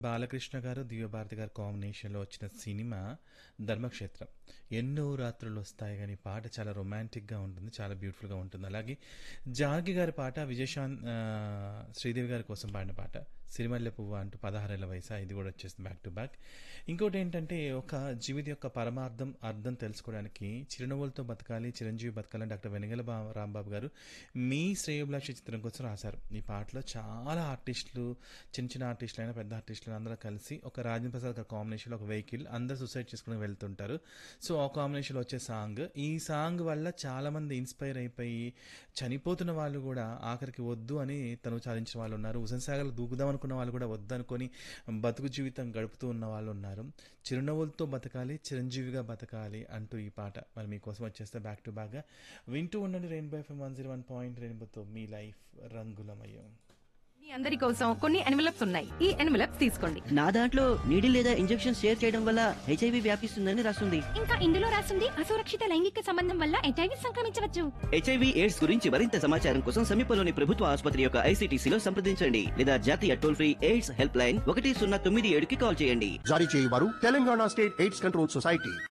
బాలకృష్ణ గారు దివ్యభారతి గారు కాంబినేషన్లో వచ్చిన సినిమా ధర్మక్షేత్రం ఎన్నో రాత్రులు వస్తాయి కానీ పాట చాలా రొమాంటిక్గా ఉంటుంది చాలా బ్యూటిఫుల్గా ఉంటుంది అలాగే జానకి గారి పాట విజయశాంత్ ఆ, శ్రీదేవి గారి కోసం పాడిన పాట సిరిమల్లె పువ్వు అంటూ పదహారేళ్ల వయసు ఇది కూడా వచ్చేస్తుంది బ్యాక్ టు బ్యాక్ ఇంకోటి ఏంటంటే ఒక జీవిత యొక్క పరమార్థం అర్థం తెలుసుకోవడానికి చిరునవ్వులతో బతకాలి చిరంజీవి బతకాలని డాక్టర్ వెనగల బా రాంబాబు గారు మీ శ్రేయోభిలాషి చిత్రం కోసం రాశారు ఈ పాటలో చాలా ఆర్టిస్టులు చిన్న చిన్న ఆర్టిస్టులు అయినా పెద్ద ఆర్టిస్టులు అందరూ కలిసి ఒక రాజేంద్ర ప్రసాద్ గారి కాంబినేషన్లో ఒక వెహికల్ అందరూ సూసైడ్ చేసుకుని వెళ్తుంటారు సో ఆ కాంబినేషన్లో వచ్చే సాంగ్ ఈ సాంగ్ వల్ల చాలా మంది ఇన్స్పైర్ అయిపోయి చనిపోతున్న వాళ్ళు కూడా ఆఖరికి వద్దు అని తను చాలించిన వాళ్ళు ఉన్నారు హుసేన్ సాగర్లో దూకుదాం అనుకున్న వాళ్ళు కూడా వద్దు అనుకొని బతుకు జీవితం గడుపుతూ ఉన్న వాళ్ళు ఉన్నారు చిరునవ్వులతో బతకాలి చిరంజీవిగా బతకాలి అంటూ ఈ పాట మరి మీకోసం వచ్చేస్తే బ్యాక్ టు బ్యాక్గా వింటూ ఉండండి Rainbow FM one zero one point రెయిన్బోతో మీ లైఫ్ రంగులమయం మీ అందరి కోసం కొన్ని ఎన్వలప్స్ ఉన్నాయి ఈ ఎన్వలప్స్ తీసుకోండి నా దాంట్లో నీడిల్ లేదా ఇంజెక్షన్ షేర్ చేయడం వల్ల హెచ్ఐవి వ్యాపిస్తుందని రాస్తుంది ఇంకా ఇందులో రాసింది అసురక్షిత లైంగిక సంబంధం వల్ల హెచ్ఐవి సంక్రమించవచ్చు హెచ్ఐవి ఎయిడ్స్ గురించి మరింత సమాచారం కోసం సమీపంలోని ప్రభుత్వ ఆసుపత్రి యొక్క ఐసీటీసీలో సంప్రదించండి లేదా జాతీయ toll free AIDS help line ఒకటి సున్నా తొమ్మిది ఏడుకి కాల్ చేయండి జారీ చేయవారు Telangana state AIDS control society